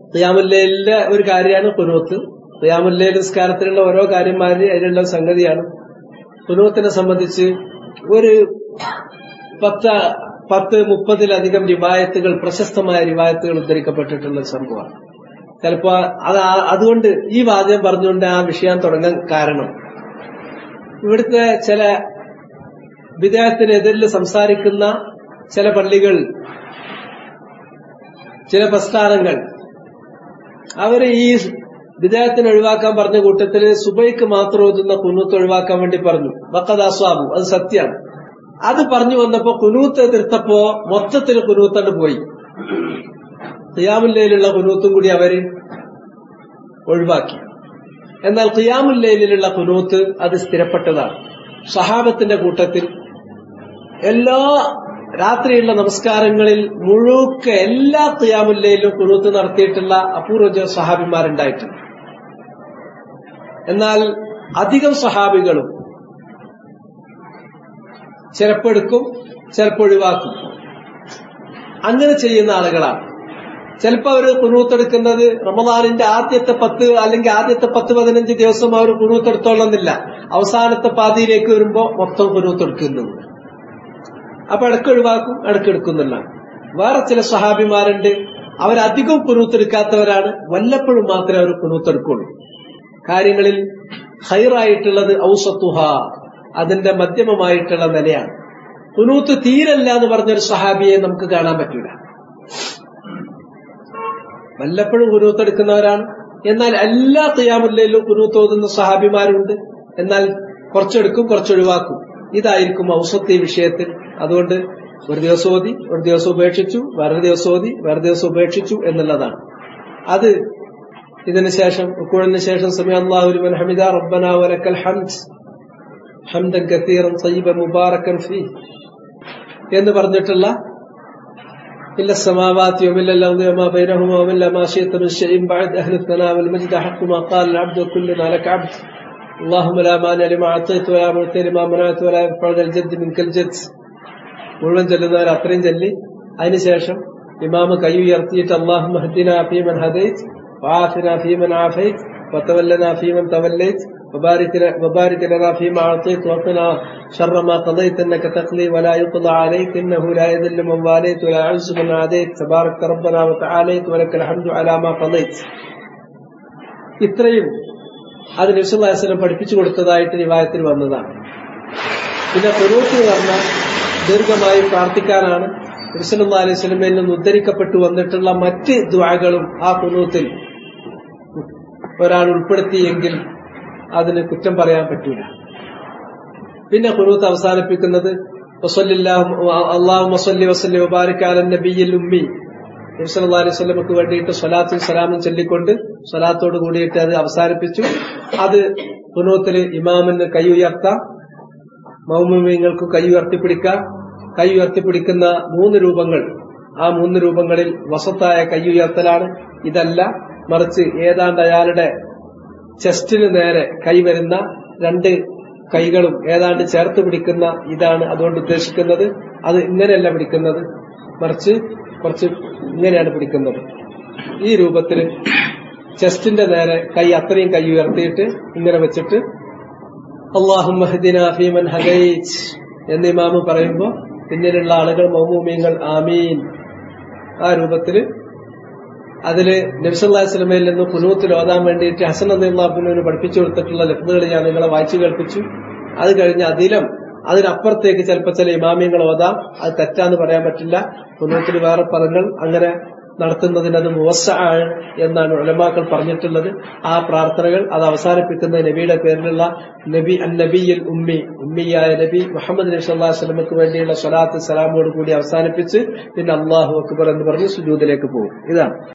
ഖിയാമുല്ലയിലെ ഒരു കാര്യമാണ് കുനൂത്ത് ഖിയാമുല്ലയിൽ നിസ്കാരത്തിലുള്ള ഓരോ കാര്യന്മാര് അതിലുള്ള സംഗതിയാണ് കുനൂത്തിനെ സംബന്ധിച്ച് ഒരു പത്ത് പത്ത് മുപ്പതിലധികം റിവായത്തുകൾ പ്രശസ്തമായ റിവായത്തുകൾ ഉദ്ധരിക്കപ്പെട്ടിട്ടുള്ള ഒരു സംഭവമാണ് ചിലപ്പോ അത് ആ- അതുകൊണ്ട് ഈ വാചകം പറഞ്ഞുകൊണ്ട് ആ വിഷയം തുടങ്ങാൻ കാരണം ഇവിടുത്തെ ചില വിദേഹത്തിനെതിരിൽ സംസാരിക്കുന്ന ചില പള്ളികൾ ചില പ്രസ്ഥാനങ്ങൾ അവര് ഈ വിദേഹത്തിന് ഒഴിവാക്കാൻ പറഞ്ഞ കൂട്ടത്തില് സുബൈക്ക് മാത്രം ഓതുന്ന കുനൂത്ത് ഒഴിവാക്കാൻ വേണ്ടി പറഞ്ഞു വക്കദാസ്വാബു അത് സത്യമാണ് അത് പറഞ്ഞു വന്നപ്പോ കുനൂത്ത് എതിർത്തപ്പോ മൊത്തത്തിൽ കുനൂത്തണ്ട് പോയി ഖിയാമുല്ലയിലുള്ള കുനൂത്തും കൂടി അവര് ഒഴിവാക്കി എന്നാൽ ഖിയാമുല്ലയിലുള്ള കുനൂത്ത് അത് സ്ഥിരപ്പെട്ടതാണ് സഹാബത്തിന്റെ കൂട്ടത്തിൽ എല്ലാ രാത്രിയുള്ള നമസ്കാരങ്ങളിൽ മുഴുക്ക എല്ലാ ഖിയാമുല്ലയിലും കുനൂത്ത് നടത്തിയിട്ടുള്ള അപൂർവ സഹാബിമാരുണ്ടായിട്ടുണ്ട് എന്നാൽ അധികം സഹാബികളും ചിലപ്പോൾ എടുക്കും ചിലപ്പോൾ ഒഴിവാക്കും അങ്ങനെ ചെയ്യുന്ന ആളുകളാണ് ചിലപ്പോൾ അവർ കുനൂത്തെടുക്കുന്നത് റമദാനിന്റെ ആദ്യത്തെ പത്ത് അല്ലെങ്കിൽ ആദ്യത്തെ പത്ത് പതിനഞ്ച് ദിവസം അവർ കുനൂത്തെടുത്തോളുന്നില്ല അവസാനത്തെ പാതിയിലേക്ക് വരുമ്പോ മൊത്തം കുനൂത്തെടുക്കുന്നത് അപ്പൊ ഇടയ്ക്ക് ഒഴിവാക്കും ഇടയ്ക്ക് എടുക്കുന്നില്ല വേറെ ചില സഹാബിമാരുണ്ട് അവരധികം കുനൂത്തെടുക്കാത്തവരാണ് വല്ലപ്പോഴും മാത്രമേ അവർ കുനൂത്തെടുക്കുള്ളൂ കാര്യങ്ങളിൽ ഹൈറായിട്ടുള്ളത് ഔസത്തുഹ അതിന്റെ മധ്യമമായിട്ടുള്ള നിലയാണ് കുനൂത്ത് തീരല്ല എന്ന് പറഞ്ഞൊരു സഹാബിയെ നമുക്ക് കാണാൻ പറ്റൂല വല്ലപ്പോഴും കുനൂത്തെടുക്കുന്നവരാണ് എന്നാൽ എല്ലാ തയ്യാമുല്ലയിലും കുനൂത്ത് ഓതുന്ന സഹാബിമാരുണ്ട് എന്നാൽ കുറച്ചെടുക്കും കുറച്ചൊഴിവാക്കും ഇതായിരിക്കും ഔസത്ത് ഈ വിഷയത്തിൽ അതുകൊണ്ട് ഒരു ദിവസം ഓതി ഒരു ദിവസം ഉപേക്ഷിച്ചു വേറെ ദിവസം ഓതി വേറെ ദിവസം ഉപേക്ഷിച്ചു എന്നുള്ളതാണ് അത് ഇതിന് ശേഷം റുക്കുഴിന് ശേഷം സമയ അള്ളാഹുലിമൻ ഹമിദ റബ്ബന വലക്കൽ ഹംദ് ഹംദൻ കത്തീറൻ സയ്യിബൻ മുബാറക്കൻ ഫീ എന്ന് പറഞ്ഞിട്ടുള്ള إلا السماوات ومن الأرض وما بينهما ومن ما شئت من شيء بعد أهل الثناء والمجد حق ما قال العبد وكلنا لك عبد اللهم لا مانع لما أعطيت ولا معطي لما منعت ولا ينفع ذا الجد منك الجد മുഴുവൻ ചെല്ലുന്നവർ അത്രയും ചൊല്ലി അതിനുശേഷം ഇമാമ് കൈ ഉയർത്തിയിട്ട് അള്ളാഹു ഹദ്ദിന ഫീമൻ ഹദൈത് وعافنا فيمن عافيت وتولنا فيمن توليت وبارك وبارك لنا فيما اعطيت وقنا شر ما قضيت انك تقضي ولا يقضى عليك انه لا يذل من واليت ولا يعز من عاديت تبارك ربنا وتعاليت ولك الحمد على ما قضيت ഇത്രയും അത് നബ്സുല്ലാസ്ലം പഠിപ്പിച്ചു കൊടുത്തതായിട്ട് റിവായത്തിൽ വന്നതാണ് പിന്നെ കുനൂത്ത് എന്ന് പറഞ്ഞാൽ ദീർഘമായി പ്രാർത്ഥിക്കാനാണ് നബ്സല്ലാ അലൈഹി സ്വലമയിൽ നിന്ന് ഉദ്ധരിക്കപ്പെട്ടു വന്നിട്ടുള്ള മറ്റ് ദ്വാകളും ആ കുനൂത്തിൽ ഒരാൾ ഉൾപ്പെടുത്തിയെങ്കിൽ അതിന് കുറ്റം പറയാൻ പറ്റൂല പിന്നെ കുനൂത്ത് അവസാനിപ്പിക്കുന്നത് അള്ളാഹു മസല്ലി വസല്ലി വബാരിക്കാലൻ നബിയിൽ ഉമ്മി നബ്സല്ലാ അലൈഹി സ്വലമക്ക് വേണ്ടിയിട്ട് സ്വലാത്തും സലാമും ചൊല്ലിക്കൊണ്ട് സ്വലാത്തോട് കൂടിയിട്ട് അത് അവസാനിപ്പിച്ചു അത് കുനൂത്തില് ഇമാമിന് കൈ ഉയർത്താം മൗമിങ്ങൾക്ക് കൈ ഉയർത്തിപ്പിടിക്കാം കൈ ഉയർത്തിപ്പിടിക്കുന്ന മൂന്ന് രൂപങ്ങൾ ആ മൂന്ന് രൂപങ്ങളിൽ വസത്തായ കൈ ഉയർത്തലാണ് ഇതല്ല മറിച്ച് ഏതാണ്ട് അയാളുടെ ചെസ്റ്റിന് നേരെ കൈ വരുന്ന രണ്ട് കൈകളും ഏതാണ്ട് ചേർത്ത് പിടിക്കുന്ന ഇതാണ് അതുകൊണ്ട് ഉദ്ദേശിക്കുന്നത് അത് ഇങ്ങനെയല്ല പിടിക്കുന്നത് മറിച്ച് കുറച്ച് ഇങ്ങനെയാണ് പിടിക്കുന്നത് ഈ രൂപത്തിൽ ചെസ്റ്റിന്റെ നേരെ കൈ അത്രയും കൈ ഉയർത്തിയിട്ട് ഇങ്ങനെ വെച്ചിട്ട് അള്ളാഹു ഫീമൻ ഹദൈറ്റ് എന്ന് ഇമാമ് പറയുമ്പോ പിന്നിലുള്ള ആളുകൾ മൗമൂമിയങ്ങൾ ആമീൻ ആ രൂപത്തില് അതില് നബ്സല്ലാ സ്വലമയിൽ നിന്ന് കുനൂത്തിൽ ഓതാൻ വേണ്ടിയിട്ട് ഹസൻ അള്ളാഹുവിനു പഠിപ്പിച്ചു കൊടുത്തിട്ടുള്ള ലഫ്തുകൾ ഞാൻ നിങ്ങളെ വായിച്ചു കേൾപ്പിച്ചു അത് കഴിഞ്ഞ് അതിലും അതിനപ്പുറത്തേക്ക് ചിലപ്പോൾ ചില ഇമാമിയങ്ങൾ ഓതാം അത് തെറ്റാന്ന് പറയാൻ പറ്റില്ല കുനൂത്തിൽ വേറെ പദങ്ങൾ അങ്ങനെ നടത്തുന്നതിന് അത് മുവസ്സാണ് എന്നാണ് ഉലമാക്കൾ പറഞ്ഞിട്ടുള്ളത് ആ പ്രാർത്ഥനകൾ അത് അവസാനിപ്പിക്കുന്ന നബിയുടെ പേരിലുള്ള നബി അൻ നബിയിൽ ഉമ്മി ഉമ്മിയായ നബി മുഹമ്മദ് നബി സല്ലാ വസ്ലമക്ക് വേണ്ടിയുള്ള സ്വലാത്ത് സലാമോട് കൂടി അവസാനിപ്പിച്ച് പിന്നെ അള്ളാഹു അക്ബർ എന്ന് പറഞ്ഞ് സുജൂദിലേക്ക് പോകും ഇതാണ്